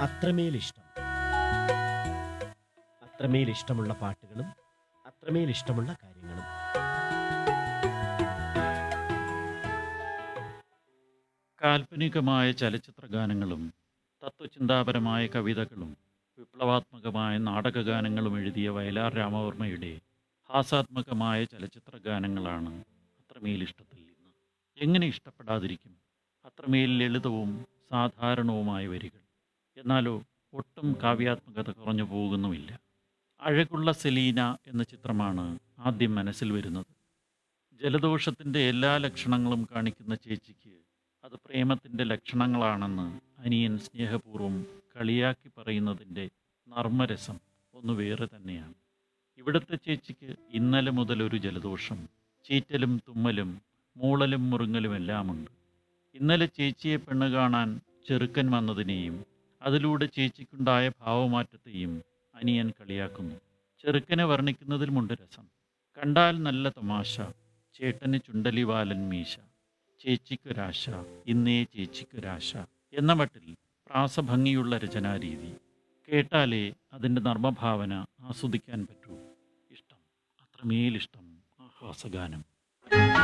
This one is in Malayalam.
അത്രമേൽ ഇഷ്ടം അത്രമേൽ ഇഷ്ടമുള്ള പാട്ടുകളും അത്രമേൽ ഇഷ്ടമുള്ള കാര്യങ്ങളും കാൽപ്പനികമായ ചലച്ചിത്ര ഗാനങ്ങളും തത്വചിന്താപരമായ കവിതകളും വിപ്ലവാത്മകമായ നാടകഗാനങ്ങളും എഴുതിയ വയലാർ രാമവർമ്മയുടെ ഹാസാത്മകമായ ചലച്ചിത്ര ഗാനങ്ങളാണ് അത്രമേൽ ഇഷ്ടത്തിൽ ഇന്ന് എങ്ങനെ ഇഷ്ടപ്പെടാതിരിക്കും അത്രമേൽ ലളിതവും സാധാരണവുമായ വരികൾ എന്നാലോ ഒട്ടും കാവ്യാത്മകത കുറഞ്ഞു പോകുന്നുമില്ല അഴകുള്ള സെലീന എന്ന ചിത്രമാണ് ആദ്യം മനസ്സിൽ വരുന്നത് ജലദോഷത്തിൻ്റെ എല്ലാ ലക്ഷണങ്ങളും കാണിക്കുന്ന ചേച്ചിക്ക് അത് പ്രേമത്തിൻ്റെ ലക്ഷണങ്ങളാണെന്ന് അനിയൻ സ്നേഹപൂർവ്വം കളിയാക്കി പറയുന്നതിൻ്റെ നർമ്മരസം ഒന്ന് വേറെ തന്നെയാണ് ഇവിടുത്തെ ചേച്ചിക്ക് ഇന്നലെ മുതൽ ഒരു ജലദോഷം ചീറ്റലും തുമ്മലും മൂളലും മുറുങ്ങലും എല്ലാമുണ്ട് ഇന്നലെ ചേച്ചിയെ പെണ്ണ് കാണാൻ ചെറുക്കൻ വന്നതിനെയും അതിലൂടെ ചേച്ചിക്കുണ്ടായ ഭാവമാറ്റത്തെയും അനിയൻ കളിയാക്കുന്നു ചെറുക്കനെ വർണ്ണിക്കുന്നതിലുമുണ്ട് രസം കണ്ടാൽ നല്ല തമാശ ചേട്ടന് ചുണ്ടലിവാലൻ മീശ ചേച്ചിക്കൊരാശ ഇന്നേ ചേച്ചിക്കൊരാശ എന്ന മട്ടിൽ പ്രാസഭംഗിയുള്ള രചനാരീതി കേട്ടാലേ അതിൻ്റെ നർമ്മഭാവന ആസ്വദിക്കാൻ പറ്റൂ ഇഷ്ടം അത്രമേലിഷ്ടം ആഹ്വാസഗാനം